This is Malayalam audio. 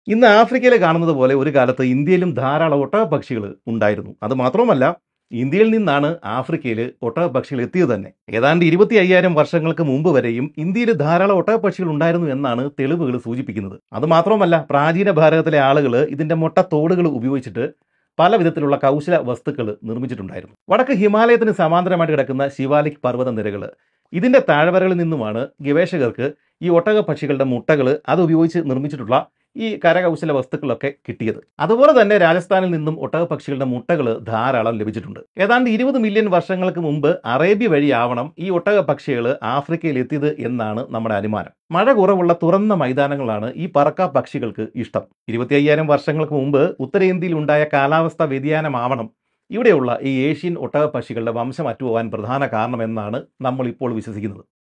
ഇന്ന് ആഫ്രിക്കയിൽ കാണുന്നത് പോലെ ഒരു കാലത്ത് ഇന്ത്യയിലും ധാരാളം ഒട്ടകപ്പക്ഷികൾ ഉണ്ടായിരുന്നു അത് മാത്രമല്ല ഇന്ത്യയിൽ നിന്നാണ് ആഫ്രിക്കയിൽ ഒട്ടകപ്പക്ഷികൾ എത്തിയത് തന്നെ ഏതാണ്ട് ഇരുപത്തി അയ്യായിരം വർഷങ്ങൾക്ക് മുമ്പ് വരെയും ഇന്ത്യയിൽ ധാരാളം ഒട്ടകപ്പക്ഷികൾ ഉണ്ടായിരുന്നു എന്നാണ് തെളിവുകൾ സൂചിപ്പിക്കുന്നത് അത് മാത്രമല്ല പ്രാചീന ഭാരതത്തിലെ ആളുകൾ ഇതിന്റെ മൊട്ട തോടുകൾ ഉപയോഗിച്ചിട്ട് പല വിധത്തിലുള്ള കൗശല വസ്തുക്കൾ നിർമ്മിച്ചിട്ടുണ്ടായിരുന്നു വടക്ക് ഹിമാലയത്തിന് സമാന്തരമായിട്ട് കിടക്കുന്ന ശിവാലിക് പർവ്വത നിരകൾ ഇതിന്റെ താഴ്വരകളിൽ നിന്നുമാണ് ഗവേഷകർക്ക് ഈ ഒട്ടക പക്ഷികളുടെ മുട്ടകൾ അത് ഉപയോഗിച്ച് നിർമ്മിച്ചിട്ടുള്ള ഈ കരകൗശല വസ്തുക്കളൊക്കെ കിട്ടിയത് അതുപോലെ തന്നെ രാജസ്ഥാനിൽ നിന്നും ഒട്ടക പക്ഷികളുടെ മുട്ടകൾ ധാരാളം ലഭിച്ചിട്ടുണ്ട് ഏതാണ്ട് ഇരുപത് മില്യൺ വർഷങ്ങൾക്ക് മുമ്പ് അറേബ്യ വഴിയാവണം ഈ ഒട്ടക പക്ഷികൾ ആഫ്രിക്കയിൽ എത്തിയത് എന്നാണ് നമ്മുടെ അനുമാനം മഴ കുറവുള്ള തുറന്ന മൈതാനങ്ങളാണ് ഈ പറക്ക പക്ഷികൾക്ക് ഇഷ്ടം ഇരുപത്തി അയ്യായിരം വർഷങ്ങൾക്ക് മുമ്പ് ഉത്തരേന്ത്യയിൽ ഉണ്ടായ കാലാവസ്ഥ വ്യതിയാനമാവണം ഇവിടെയുള്ള ഈ ഏഷ്യൻ ഒട്ടക പക്ഷികളുടെ വംശം അറ്റുപോകാൻ പ്രധാന കാരണമെന്നാണ് നമ്മൾ ഇപ്പോൾ വിശ്വസിക്കുന്നത്